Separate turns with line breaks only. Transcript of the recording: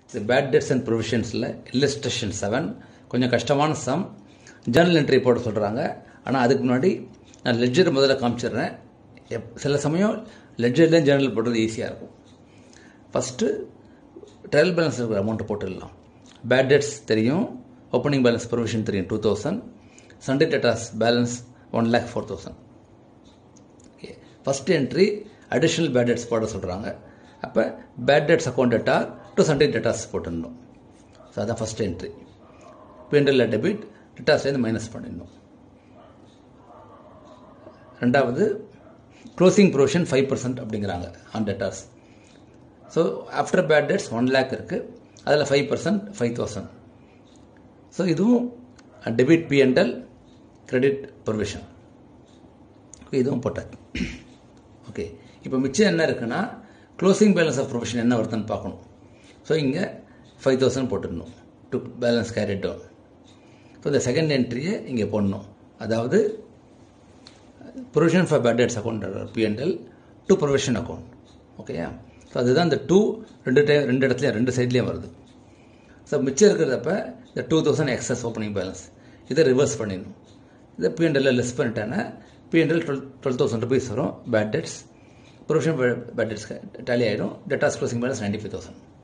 bad debts and ப்ரொவிஷன்ஸில் illustration seven கொஞ்சம் கஷ்டமான சம் ஜேர்னல் என்ட்ரி போட சொல்கிறாங்க ஆனால் அதுக்கு முன்னாடி நான் லெட்ஜர் முதல்ல காமிச்சிடுறேன் எப் சில சமயம் லெட்ஜர்லேயும் ஜேர்னல் போடுறது ஈஸியாக இருக்கும் ஃபஸ்ட்டு ட்ரையல் பேலன்ஸ் இருக்கிற அமௌண்ட்டை போட்டுடலாம் பேட் டெட்ஸ் தெரியும் ஓப்பனிங் பேலன்ஸ் ப்ரொவிஷன் தெரியும் two thousand sundry debtors balance one lakh four thousand okay first entry additional bad debts போட சொல்கிறாங்க அப்போ bad debts account debtor to sundry debtors போட்டுடணும் ஸோ அதான் ஃபஸ்ட் என்ட்ரி பிஎன்எல்ல டெபிட் டேட்டாஸ்லேருந்து மைனஸ் பண்ணிடணும் ரெண்டாவது க்ளோசிங் ப்ரொவிஷன் ஃபைவ் பர்சன்ட் அப்படிங்கிறாங்க on debtors so after bad debts one lakh இருக்குது அதில் five percent five thousand so இதுவும் டெபிட் பிஎன்எல் கிரெடிட் ப்ரொவிஷன் இதுவும் போட்டாச்சு ஓகே இப்போ மிச்சம் என்ன இருக்குன்னா க்ளோசிங் பேலன்ஸ் ஆஃப் ப்ரொவிஷன் என்ன வருதுன்னு பார்க்கணும் ஸோ இங்கே ஃபைவ் தௌசண்ட் போட்டுடணும் to balance carry down so இந்த செகண்ட் என்ட்ரியை இங்கே போடணும் அதாவது provision for bad debts account PNL to provision account ஓகேயா ஸோ அதுதான் இந்த டூ ரெண்டு டைம் ரெண்டு இடத்துலையும் ரெண்டு சைட்லேயும் வருது ஸோ மிச்சம் இருக்கிறதப்ப இந்த two thousand excess opening balance இதை ரிவர்ஸ் பண்ணிடணும் இதை பிஎன்எல்ல லெஸ் பண்ணிட்டேன்னா PNL twelve twelve thousand rupees வரும் bad debts provision bad debts tally ஆகிடும் debtors closing balance ninety five thousand